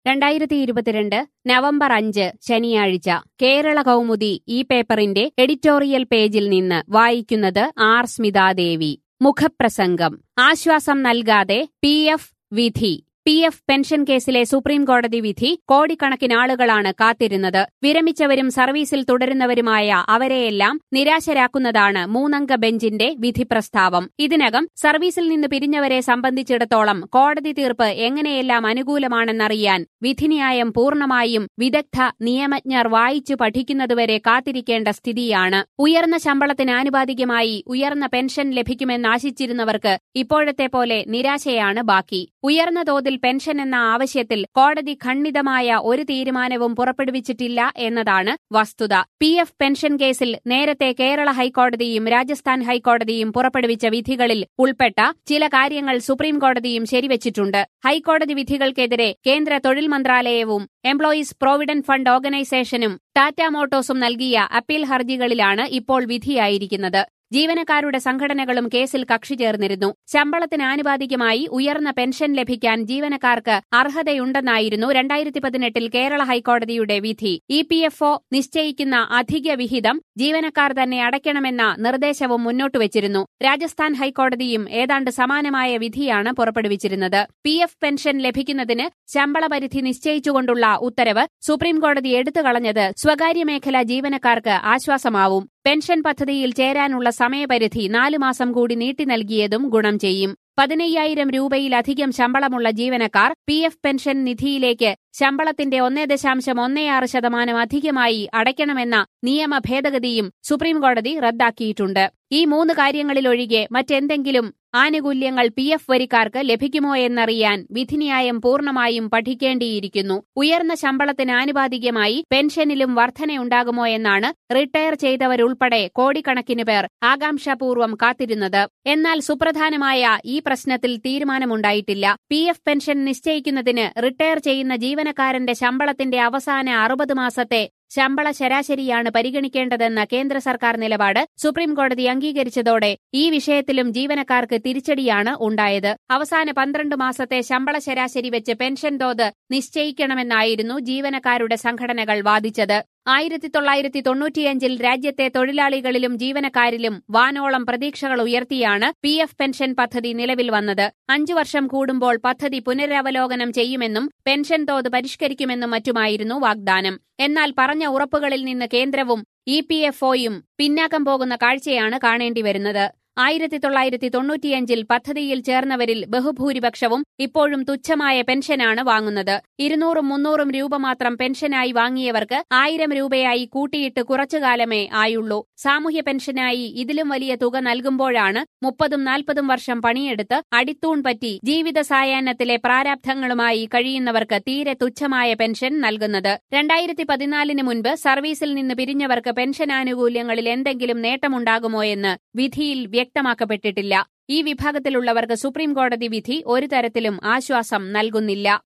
രണ്ടായിരത്തി ഇരുപത്തിരണ്ട് നവംബർ അഞ്ച് ശനിയാഴ്ച കേരള കൗമുദി ഈ പേപ്പറിന്റെ എഡിറ്റോറിയൽ പേജിൽ നിന്ന് വായിക്കുന്നത് ആർ സ്മിതാദേവി മുഖപ്രസംഗം ആശ്വാസം നൽകാതെ പി എഫ് വിധി പി എഫ് പെൻഷൻ കേസിലെ സുപ്രീം കോടതി വിധി കോടിക്കണക്കിന് ആളുകളാണ് കാത്തിരുന്നത് വിരമിച്ചവരും സർവീസിൽ തുടരുന്നവരുമായ അവരെയെല്ലാം നിരാശരാക്കുന്നതാണ് മൂന്നംഗ ബെഞ്ചിന്റെ വിധി പ്രസ്താവം ഇതിനകം സർവീസിൽ നിന്ന് പിരിഞ്ഞവരെ സംബന്ധിച്ചിടത്തോളം കോടതി തീർപ്പ് എങ്ങനെയെല്ലാം അനുകൂലമാണെന്നറിയാൻ വിധിന്യായം പൂർണ്ണമായും വിദഗ്ധ നിയമജ്ഞർ വായിച്ചു പഠിക്കുന്നതുവരെ കാത്തിരിക്കേണ്ട സ്ഥിതിയാണ് ഉയർന്ന ശമ്പളത്തിന് ആനുപാതികമായി ഉയർന്ന പെൻഷൻ ലഭിക്കുമെന്നാശിച്ചിരുന്നവർക്ക് ഇപ്പോഴത്തെ പോലെ നിരാശയാണ് ബാക്കി ഉയർന്ന തോതിൽ പെൻഷൻ എന്ന ആവശ്യത്തിൽ കോടതി ഖണ്ഡിതമായ ഒരു തീരുമാനവും പുറപ്പെടുവിച്ചിട്ടില്ല എന്നതാണ് വസ്തുത പി എഫ് പെൻഷൻ കേസിൽ നേരത്തെ കേരള ഹൈക്കോടതിയും രാജസ്ഥാൻ ഹൈക്കോടതിയും പുറപ്പെടുവിച്ച വിധികളിൽ ഉൾപ്പെട്ട ചില കാര്യങ്ങൾ സുപ്രീം കോടതിയും ശരിവച്ചിട്ടുണ്ട് ഹൈക്കോടതി വിധികൾക്കെതിരെ കേന്ദ്ര തൊഴിൽ മന്ത്രാലയവും എംപ്ലോയീസ് പ്രോവിഡന്റ് ഫണ്ട് ഓർഗനൈസേഷനും ടാറ്റ മോട്ടോഴ്സും നൽകിയ അപ്പീൽ ഹർജികളിലാണ് ഇപ്പോൾ വിധിയായിരിക്കുന്നത് ജീവനക്കാരുടെ സംഘടനകളും കേസിൽ കക്ഷി ചേർന്നിരുന്നു ശമ്പളത്തിന് ആനുപാതികമായി ഉയർന്ന പെൻഷൻ ലഭിക്കാൻ ജീവനക്കാർക്ക് അർഹതയുണ്ടെന്നായിരുന്നു രണ്ടായിരത്തി പതിനെട്ടിൽ കേരള ഹൈക്കോടതിയുടെ വിധി ഇ പി എഫ് ഒ നിശ്ചയിക്കുന്ന അധിക വിഹിതം ജീവനക്കാർ തന്നെ അടയ്ക്കണമെന്ന നിർദ്ദേശവും മുന്നോട്ടുവച്ചിരുന്നു രാജസ്ഥാൻ ഹൈക്കോടതിയും ഏതാണ്ട് സമാനമായ വിധിയാണ് പുറപ്പെടുവിച്ചിരുന്നത് പി എഫ് പെൻഷൻ ലഭിക്കുന്നതിന് ശമ്പള പരിധി നിശ്ചയിച്ചുകൊണ്ടുള്ള ഉത്തരവ് സുപ്രീംകോടതി എടുത്തുകളഞ്ഞത് സ്വകാര്യ മേഖല ജീവനക്കാർക്ക് ആശ്വാസമാവും പെൻഷൻ പദ്ധതിയിൽ ചേരാനുള്ള സമയപരിധി നാലു മാസം കൂടി നീട്ടി നൽകിയതും ഗുണം ചെയ്യും പതിനയ്യായിരം രൂപയിലധികം ശമ്പളമുള്ള ജീവനക്കാർ പി എഫ് പെൻഷൻ നിധിയിലേക്ക് ശമ്പളത്തിന്റെ ഒന്നേ ദശാംശം ഒന്നേയാറ് ശതമാനം അധികമായി അടയ്ക്കണമെന്ന നിയമ ഭേദഗതിയും സുപ്രീംകോടതി റദ്ദാക്കിയിട്ടുണ്ട് ഈ മൂന്ന് കാര്യങ്ങളിലൊഴികെ മറ്റെന്തെങ്കിലും ആനുകൂല്യങ്ങൾ പി എഫ് വരിക്കാർക്ക് ലഭിക്കുമോ എന്നറിയാൻ വിധിന്യായം പൂർണ്ണമായും പഠിക്കേണ്ടിയിരിക്കുന്നു ഉയർന്ന ശമ്പളത്തിന് ആനുപാതികമായി പെൻഷനിലും വർധനയുണ്ടാകുമോ എന്നാണ് റിട്ടയർ ചെയ്തവരുൾപ്പെടെ കോടിക്കണക്കിന് പേർ ആകാംക്ഷാപൂർവ്വം കാത്തിരുന്നത് എന്നാൽ സുപ്രധാനമായ ഈ പ്രശ്നത്തിൽ തീരുമാനമുണ്ടായിട്ടില്ല പി എഫ് പെൻഷൻ നിശ്ചയിക്കുന്നതിന് റിട്ടയർ ചെയ്യുന്ന ജീവനക്കാരന്റെ ശമ്പളത്തിന്റെ അവസാന അറുപത് മാസത്തെ ശമ്പള ശരാശരിയാണ് പരിഗണിക്കേണ്ടതെന്ന കേന്ദ്ര സർക്കാർ നിലപാട് സുപ്രീംകോടതി അംഗീകരിച്ചതോടെ ഈ വിഷയത്തിലും ജീവനക്കാർക്ക് തിരിച്ചടിയാണ് ഉണ്ടായത് അവസാന പന്ത്രണ്ട് മാസത്തെ ശമ്പള ശരാശരി വെച്ച് പെൻഷൻ തോത് നിശ്ചയിക്കണമെന്നായിരുന്നു ജീവനക്കാരുടെ സംഘടനകൾ വാദിച്ചത് ആയിരത്തി തൊള്ളായിരത്തി തൊണ്ണൂറ്റിയഞ്ചിൽ രാജ്യത്തെ തൊഴിലാളികളിലും ജീവനക്കാരിലും വാനോളം പ്രതീക്ഷകൾ ഉയർത്തിയാണ് പി എഫ് പെൻഷൻ പദ്ധതി നിലവിൽ വന്നത് അഞ്ചു വർഷം കൂടുമ്പോൾ പദ്ധതി പുനരവലോകനം ചെയ്യുമെന്നും പെൻഷൻ തോത് പരിഷ്കരിക്കുമെന്നും മറ്റുമായിരുന്നു വാഗ്ദാനം എന്നാൽ പറഞ്ഞ ഉറപ്പുകളിൽ നിന്ന് കേന്ദ്രവും ഇ പി എഫ് ഒയും പിന്നാക്കം പോകുന്ന കാഴ്ചയാണ് കാണേണ്ടി വരുന്നത് ആയിരത്തി തൊള്ളായിരത്തി തൊണ്ണൂറ്റിയഞ്ചിൽ പദ്ധതിയിൽ ചേർന്നവരിൽ ബഹുഭൂരിപക്ഷവും ഇപ്പോഴും തുച്ഛമായ പെൻഷനാണ് വാങ്ങുന്നത് ഇരുന്നൂറും മുന്നൂറും രൂപ മാത്രം പെൻഷനായി വാങ്ങിയവർക്ക് ആയിരം രൂപയായി കൂട്ടിയിട്ട് കുറച്ചുകാലമേ ആയുള്ളൂ സാമൂഹ്യ പെൻഷനായി ഇതിലും വലിയ തുക നൽകുമ്പോഴാണ് മുപ്പതും നാൽപ്പതും വർഷം പണിയെടുത്ത് അടിത്തൂൺ പറ്റി ജീവിത സായാഹ്നത്തിലെ പ്രാരാബ്ധങ്ങളുമായി കഴിയുന്നവർക്ക് തീരെ തുച്ഛമായ പെൻഷൻ നൽകുന്നത് രണ്ടായിരത്തി പതിനാലിന് മുൻപ് സർവീസിൽ നിന്ന് പിരിഞ്ഞവർക്ക് പെൻഷൻ ആനുകൂല്യങ്ങളിൽ എന്തെങ്കിലും നേട്ടമുണ്ടാകുമോ എന്ന് വിധിയിൽ വ്യക്തമാക്കപ്പെട്ടിട്ടില്ല ഈ വിഭാഗത്തിലുള്ളവർക്ക് സുപ്രീംകോടതി വിധി ഒരു തരത്തിലും ആശ്വാസം നൽകുന്നില്ല